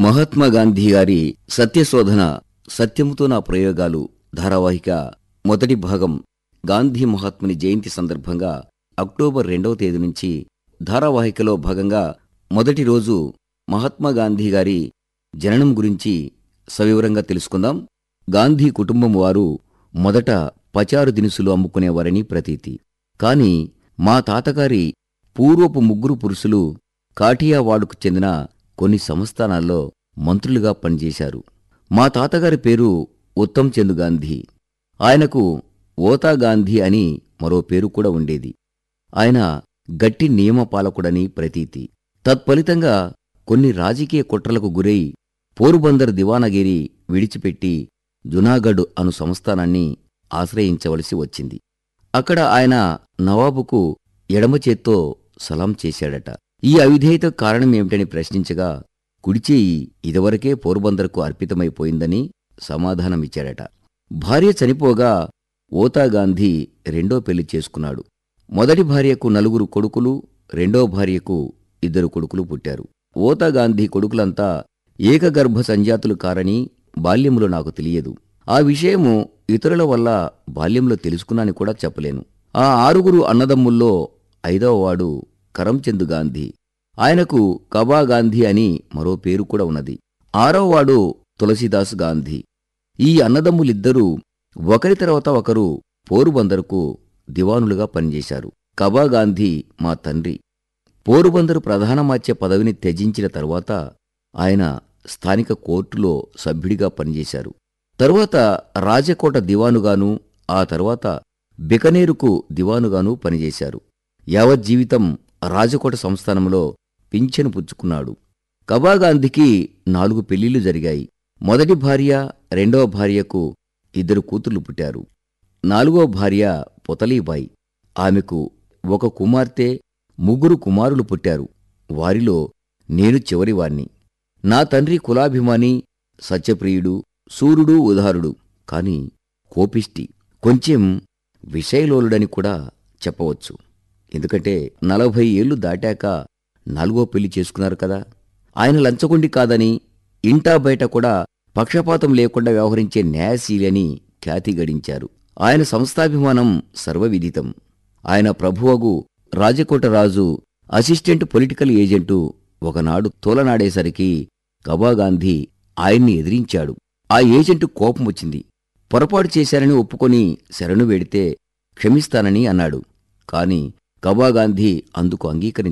మహాత్మా గాంధీ గారి సత్యశోధన సత్యముతో నా ప్రయోగాలు ధారావాహిక మొదటి భాగం గాంధీ మహాత్ముని జయంతి సందర్భంగా అక్టోబర్ రెండవ తేదీ నుంచి ధారావాహికలో భాగంగా మొదటి రోజు మహాత్మా గాంధీ గారి జననం గురించి సవివరంగా తెలుసుకుందాం గాంధీ కుటుంబం వారు మొదట పచారు దినుసులు అమ్ముకునేవారని ప్రతీతి కాని మా తాతగారి పూర్వపు ముగ్గురు పురుషులు కాఠియావాడుకు చెందిన కొన్ని సంస్థానాల్లో మంత్రులుగా పనిచేశారు మా తాతగారి పేరు ఉత్తమ్ చంద్ గాంధీ ఆయనకు ఓతా గాంధీ అని మరో పేరు కూడా ఉండేది ఆయన గట్టి నియమపాలకుడని ప్రతీతి తత్ఫలితంగా కొన్ని రాజకీయ కుట్రలకు గురై పోరుబందర్ దివానగిరి విడిచిపెట్టి జునాగఢ్ అను సంస్థానాన్ని ఆశ్రయించవలసి వచ్చింది అక్కడ ఆయన నవాబుకు ఎడమ చేత్తో సలాం చేశాడట ఈ అవిధేయత కారణమేమిటని ప్రశ్నించగా కుడిచేయి ఇదివరకే పోర్బందర్కు అర్పితమైపోయిందని సమాధానమిచ్చాడట భార్య చనిపోగా ఓతా గాంధీ రెండో పెళ్లి చేసుకున్నాడు మొదటి భార్యకు నలుగురు కొడుకులు రెండో భార్యకు ఇద్దరు కొడుకులు పుట్టారు ఓతా గాంధీ కొడుకులంతా ఏకగర్భ సంజాతులు కారని బాల్యములో నాకు తెలియదు ఆ విషయము ఇతరుల వల్ల బాల్యంలో తెలుసుకున్నాని కూడా చెప్పలేను ఆ ఆరుగురు అన్నదమ్ముల్లో ఐదవవాడు కరంచంద్ గాంధీ ఆయనకు కబా గాంధీ అని మరో పేరు కూడా ఉన్నది ఆరవవాడు తులసీదాస్ గాంధీ ఈ అన్నదమ్ములిద్దరూ ఒకరి తర్వాత ఒకరు పోరుబందరుకు దివానులుగా పనిచేశారు కబా గాంధీ మా తండ్రి పోరుబందరు ప్రధానమాత్య పదవిని త్యజించిన తరువాత ఆయన స్థానిక కోర్టులో సభ్యుడిగా పనిచేశారు తరువాత రాజకోట దివానుగాను ఆ తరువాత బికనేరుకు దివానుగాను పనిచేశారు యావజ్జీవితం రాజకోట సంస్థానంలో పింఛను పుచ్చుకున్నాడు కబాగాంధీకి నాలుగు పెళ్లిళ్లు జరిగాయి మొదటి భార్య రెండవ భార్యకు ఇద్దరు కూతుర్లు పుట్టారు నాలుగో భార్య పొతలీబాయి ఆమెకు ఒక కుమార్తె ముగ్గురు కుమారులు పుట్టారు వారిలో నేను చివరివాణ్ణి నా తండ్రి కులాభిమాని సత్యప్రియుడు సూర్యుడు ఉదారుడు కాని కోపిష్టి కొంచెం విషయలోలుడని కూడా చెప్పవచ్చు ఎందుకంటే నలభై ఏళ్లు దాటాక నాలుగో పెళ్లి చేసుకున్నారు కదా ఆయన లంచగొండి కాదని ఇంటా బయట కూడా పక్షపాతం లేకుండా వ్యవహరించే న్యాయశీలి అని ఖ్యాతి గడించారు ఆయన సంస్థాభిమానం సర్వవిదితం ఆయన ప్రభువగు రాజకోట రాజు అసిస్టెంట్ పొలిటికల్ ఏజెంటు ఒకనాడు తోలనాడేసరికి కబాగాంధీ ఆయన్ని ఎదిరించాడు ఆ ఏజెంటు కోపం వచ్చింది పొరపాటు చేశారని ఒప్పుకొని శరణు వేడితే క్షమిస్తానని అన్నాడు కాని కబాగాంధీ అందుకు అంగీకరించ